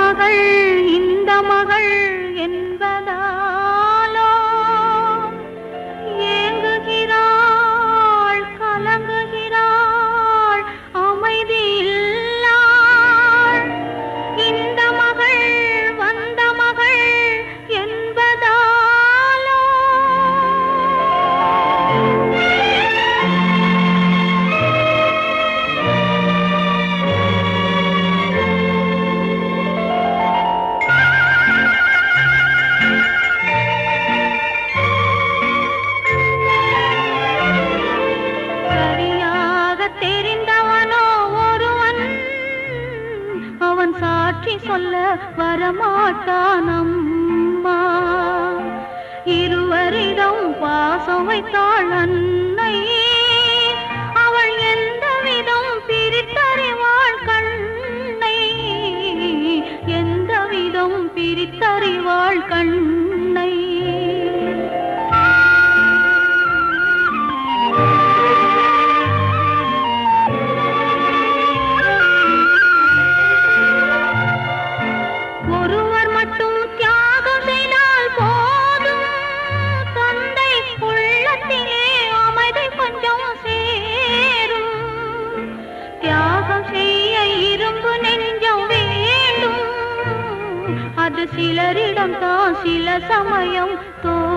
மகள் இந்த மகள் என்பதாலோ ஏங்குகிறாள் கலங்குகிறாள் அமைதி இல்லாள் இந்த மகள் வந்த மகள் என்பதாலோ சரியாக தெரிந்தவனோ ஒருவன் அவன் சாட்சி சொல்ல வரமாட்டான் அம்மா இருவரிடம் பாசம் வைத்தாள் அன்னை அவள் எந்த விதம் பிரித்தறிவாள் கண்ணை எந்த விதம் பிரித்தறிவாள் கண்ணை ஒருவர் மட்டும் தியாகம் செய்தால் போதும் தந்தை உள்ளத்திலே அமைதி கொஞ்சம் சேரும் தியாகம் செய்ய இரும்பு நெஞ்சம் வேண்டும் அது சிலரிடம் தான் சில சமயம் தோ